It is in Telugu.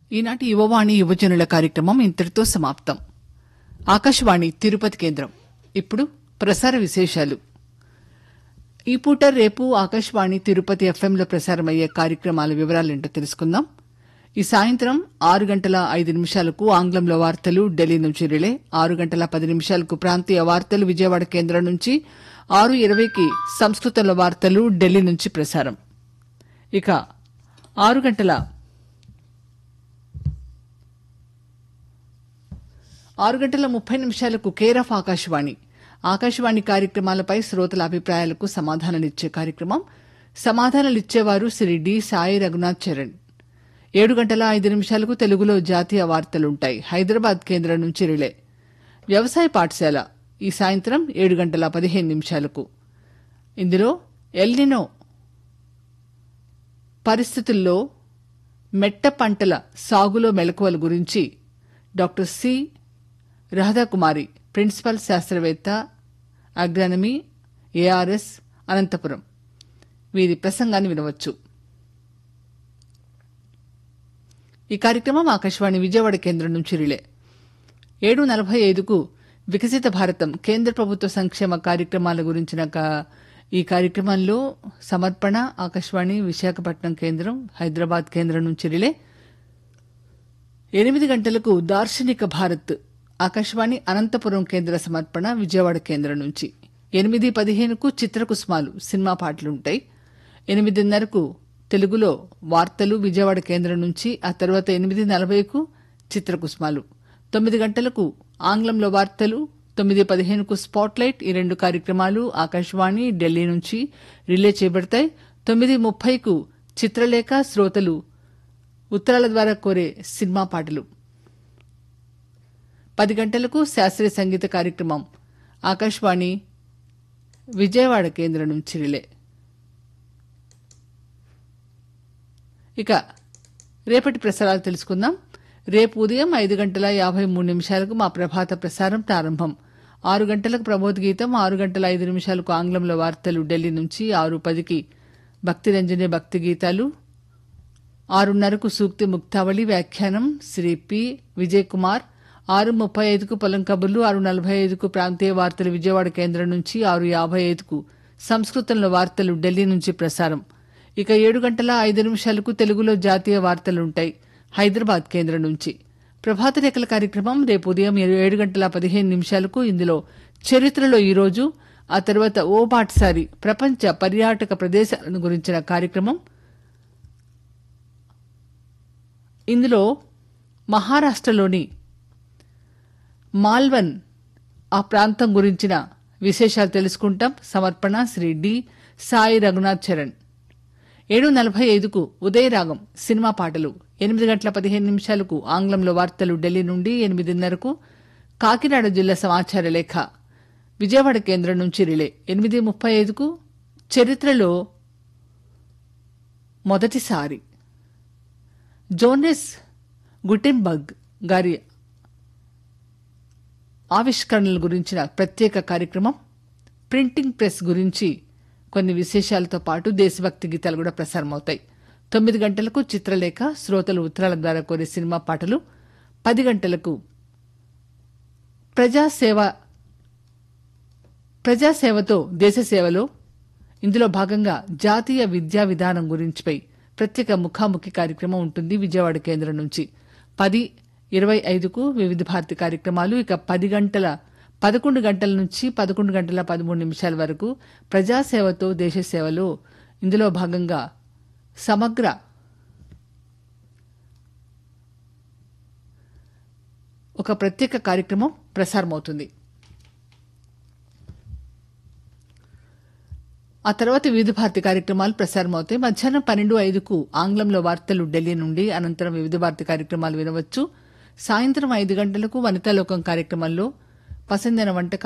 ఈనాటి యువవాణి యువజనుల కార్యక్రమం ఇంతటితో సమాప్తం ఆకాశవాణి తిరుపతి కేంద్రం ఇప్పుడు ప్రసార విశేషాలు ఈ పూట రేపు ఆకాశవాణి తిరుపతి ఎఫ్ఎంలో ప్రసారమయ్యే కార్యక్రమాల వివరాలేంటో తెలుసుకుందాం ఈ సాయంత్రం ఆరు గంటల ఐదు నిమిషాలకు ఆంగ్లంలో వార్తలు ఢిల్లీ నుంచి రిలే ఆరు గంటల పది నిమిషాలకు ప్రాంతీయ వార్తలు విజయవాడ కేంద్రం నుంచి ఆరు ఇరవైకి సంస్కృతంలో వార్తలు ఢిల్లీ నుంచి ప్రసారం ఇక ఆరు గంటల ఆరు గంటల ముప్పై నిమిషాలకు కేర్ ఆఫ్ ఆకాశవాణి ఆకాశవాణి కార్యక్రమాలపై శ్రోతల అభిప్రాయాలకు సమాధానాలిచ్చే కార్యక్రమం సమాధానాలిచ్చేవారు శ్రీ డి సాయి రఘునాథ్ చరణ్ ఏడు గంటల ఐదు నిమిషాలకు తెలుగులో జాతీయ వార్తలుంటాయి హైదరాబాద్ కేంద్రం నుంచి రిలే వ్యవసాయ పాఠశాల ఈ సాయంత్రం ఏడు గంటల పదిహేను నిమిషాలకు ఇందులో ఎల్నినో పరిస్థితుల్లో మెట్ట పంటల సాగులో మెలకువల గురించి డాక్టర్ సి రాధాకుమారి ప్రిన్సిపల్ శాస్త్రవేత్త అగ్రానమీ ఏఆర్ఎస్ అనంతపురం వీరి ప్రసంగాన్ని వినవచ్చు ఈ కార్యక్రమం ఆకాశవాణి విజయవాడ కేంద్రం నుంచి రిలే ఏడు నలభై ఐదుకు వికసిత భారతం కేంద్ర ప్రభుత్వ సంక్షేమ కార్యక్రమాల గురించిన కా- ఈ కార్యక్రమంలో సమర్పణ ఆకాశవాణి విశాఖపట్నం కేంద్రం హైదరాబాద్ కేంద్రం నుంచి రిలే ఎనిమిది గంటలకు దార్శనిక భారత్ ఆకాశవాణి అనంతపురం కేంద్ర సమర్పణ విజయవాడ కేంద్రం నుంచి ఎనిమిది పదిహేనుకు చిత్రకుసుమాలు సినిమా పాటలుంటాయి ఎనిమిదిన్నరకు తెలుగులో వార్తలు విజయవాడ కేంద్రం నుంచి ఆ తర్వాత ఎనిమిది నలభైకు చిత్రకుసుమాలు తొమ్మిది గంటలకు ఆంగ్లంలో వార్తలు తొమ్మిది పదిహేనుకు స్పాట్లైట్ ఈ రెండు కార్యక్రమాలు ఆకాశవాణి ఢిల్లీ నుంచి రిలే చేయబడతాయి తొమ్మిది ముప్పైకు చిత్రలేఖ శ్రోతలు ఉత్తరాల ద్వారా కోరే సినిమా పాటలు పది గంటలకు శాస్త్రీయ సంగీత కార్యక్రమం ఆకాశవాణి విజయవాడ కేంద్రం నుంచి రిలే ఇక రేపటి ప్రసారాలు తెలుసుకుందాం రేపు ఉదయం ఐదు గంటల యాభై మూడు నిమిషాలకు మా ప్రభాత ప్రసారం ప్రారంభం ఆరు గంటలకు ప్రబోధ గీతం ఆరు గంటల ఐదు నిమిషాలకు ఆంగ్లంలో వార్తలు ఢిల్లీ నుంచి ఆరు పదికి భక్తి రంజనే భక్తి గీతాలు ఆరున్నరకు సూక్తి ముక్తావళి వ్యాఖ్యానం శ్రీ పి విజయ్ కుమార్ ఆరు ముప్పై ఐదుకు పొలం కబుర్లు ఆరు నలభై ఐదుకు ప్రాంతీయ వార్తలు విజయవాడ కేంద్రం నుంచి ఆరు యాభై ఐదుకు సంస్కృతంలో వార్తలు ఢిల్లీ నుంచి ప్రసారం ఇక ఏడు గంటల ఐదు నిమిషాలకు తెలుగులో జాతీయ వార్తలుంటాయి హైదరాబాద్ కేంద్రం నుంచి ప్రభాత రేఖల కార్యక్రమం రేపు ఉదయం ఏడు గంటల పదిహేను నిమిషాలకు ఇందులో చరిత్రలో ఈరోజు ఆ తర్వాత ఓ బాటసారి ప్రపంచ పర్యాటక ప్రదేశాలను గురించిన కార్యక్రమం ఇందులో మహారాష్ట్రలోని మాల్వన్ ఆ ప్రాంతం గురించిన విశేషాలు తెలుసుకుంటాం సమర్పణ శ్రీ డి సాయి రఘునాథ్ చరణ్ ఏడు నలభై ఐదుకు ఉదయరాగం సినిమా పాటలు ఎనిమిది గంటల పదిహేను నిమిషాలకు ఆంగ్లంలో వార్తలు ఢిల్లీ నుండి ఎనిమిదిన్నరకు కాకినాడ జిల్లా సమాచార లేఖ విజయవాడ కేంద్రం నుంచి రిలే ఎనిమిది ముప్పై ఐదుకు చరిత్రలో మొదటిసారి జోనెస్ గుటెన్బర్గ్ గారి ఆవిష్కరణల గురించిన ప్రత్యేక కార్యక్రమం ప్రింటింగ్ ప్రెస్ గురించి కొన్ని విశేషాలతో పాటు దేశభక్తి గీతాలు కూడా ప్రసారమవుతాయి తొమ్మిది గంటలకు చిత్రలేఖ శ్రోతలు ఉత్తరాల ద్వారా కోరే సినిమా పాటలు పది గంటలకు ప్రజాసేవ ప్రజాసేవతో దేశ సేవలో ఇందులో భాగంగా జాతీయ విద్యా విధానం గురించిపై ప్రత్యేక ముఖాముఖి కార్యక్రమం ఉంటుంది విజయవాడ కేంద్రం నుంచి పది ఇరవై ఐదుకు వివిధ భారతి కార్యక్రమాలు ఇక పది గంటల పదకొండు గంటల నుంచి పదకొండు గంటల పదమూడు నిమిషాల వరకు ప్రజాసేవతో దేశ సేవలో ఇందులో భాగంగా సమగ్ర ఒక ప్రత్యేక కార్యక్రమం ప్రసారమవుతుంది ఆ తర్వాత వివిధ భారతి కార్యక్రమాలు ప్రసారమవుతాయి మధ్యాహ్నం పన్నెండు ఐదుకు ఆంగ్లంలో వార్తలు ఢిల్లీ నుండి అనంతరం వివిధ భారతి కార్యక్రమాలు వినవచ్చు సాయంత్రం ఐదు గంటలకు వనితాలోకం కార్యక్రమంలో పసందైన వంటకాలు